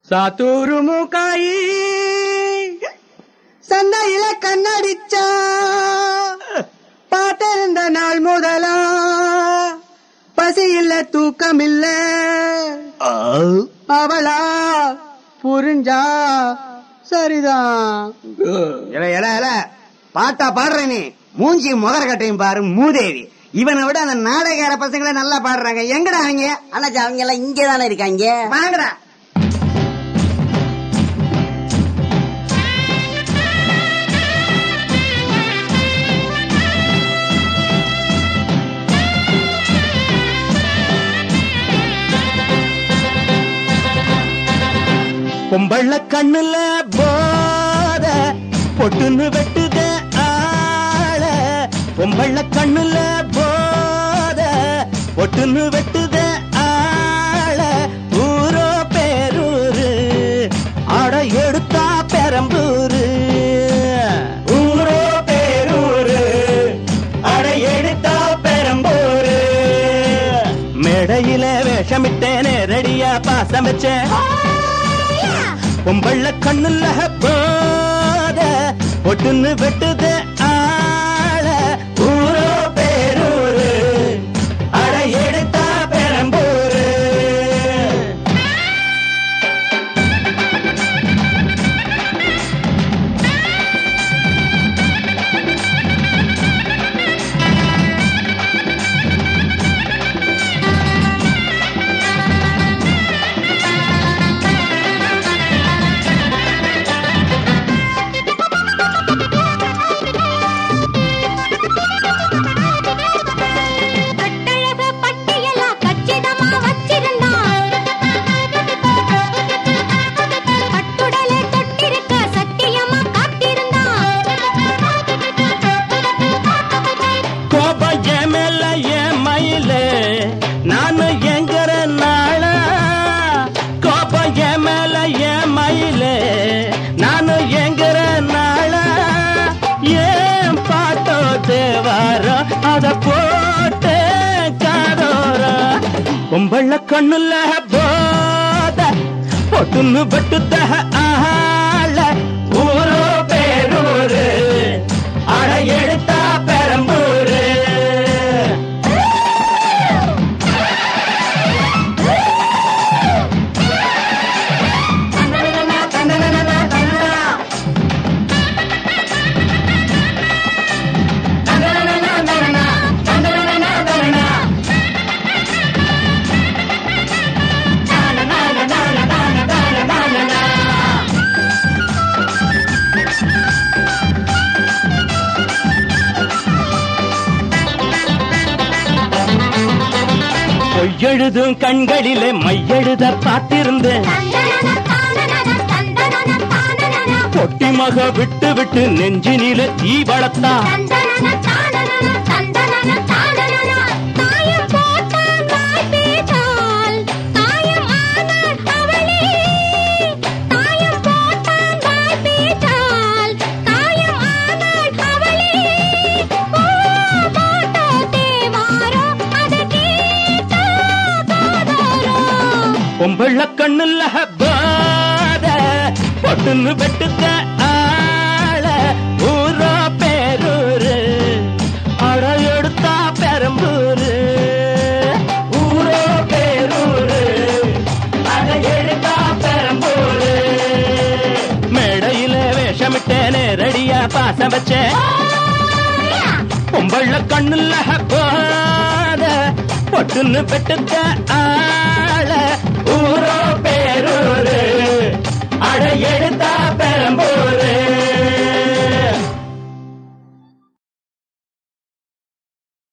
சாத்தூரு மூக்காயி சந்தையில கண்ணடிச்சா பார்த்திருந்த நாள் முதலா பசி இல்ல தூக்கம் இல்ல அவளா புரிஞ்சா சரிதான் இல இல இல பாட்டா பாடுற நீ மூஞ்சி முகர கட்டையும் பாரு மூதேவி இவனை விட அந்த நாடகார பசங்களே நல்லா பாடுறாங்க எங்கடா அவங்க அண்ணாச்சி அவங்க எல்லாம் இங்கே தானே இருக்காங்க வாங்கடா பொம்பள்ள கண்ணுல போத பொட்டுன்னு வெட்டுத ஆள பொம்பள்ள கண்ணுல போத பொட்டுன்னு வெட்டுத ஆள ஊரோ பேரூரு ஆட எடுத்தா பெரம்பூரு ஊரோ பேரூரு அட எடுத்தா பெரம்பூரு மேடையில வேஷமிட்டேனே ரெடியா பாசம் வச்சேன் பொம்பள்ள கண்ணுல போத ஒட்டுன்னு வெட்டுது ஆள ஊரோ பேரூரு அட எடுத்தா பெரம்பூரு கட்டழக பட்டியலா கச்சிதமா வச்சிருந்தான் கட்டுடலை தொட்டிருக்க சத்தியமா காத்திருந்தான் கோப என் மேல என் மயில நானு எங்கிற நாள கோப என் மேல என் மயில நானு எங்கிற நாள ஏன் பாட்டோ தேவாரோ அத போட்டு காதோர பொம்பள்ள கண்ணுல போத பொட்டுன்னு பட்டுத்த ஆள ஊரோ பேரூரு அட எடுத்தா பெரம்பூரு பொய்யெழுதும் கண்களிலே மையெழுத பார்த்திருந்தேன் பொட்டி மக விட்டு விட்டு நெஞ்சினில தீ வளர்த்தா தாயம் போட்டால் வாய் பேசால் தாயம் ஆனால் அவளே தாயம் போட்டால் வாய் பேசால் தாயம் ஆனால் அவளே ஓ போட்டோ தேவாரோ அதை கேட்டா போதாரோ பொம்பள்ள கண்ணுல பாத பொட்டுன்னு வெட்டுத்த ஆள ஊரோ பேரூரு அட எடுத்தா பெரம்பூரு ஊரோ பேரூரு அட எடுத்தா பெரம்பூரு மேடையில வேஷமிட்டேனே ரெடியா பாசம் வச்சேன் பொம்பள்ள கண்ணுல போத பொட்டுன்னு பெட்டுத்த ஆள ஊரோ பேரூரு அட எடு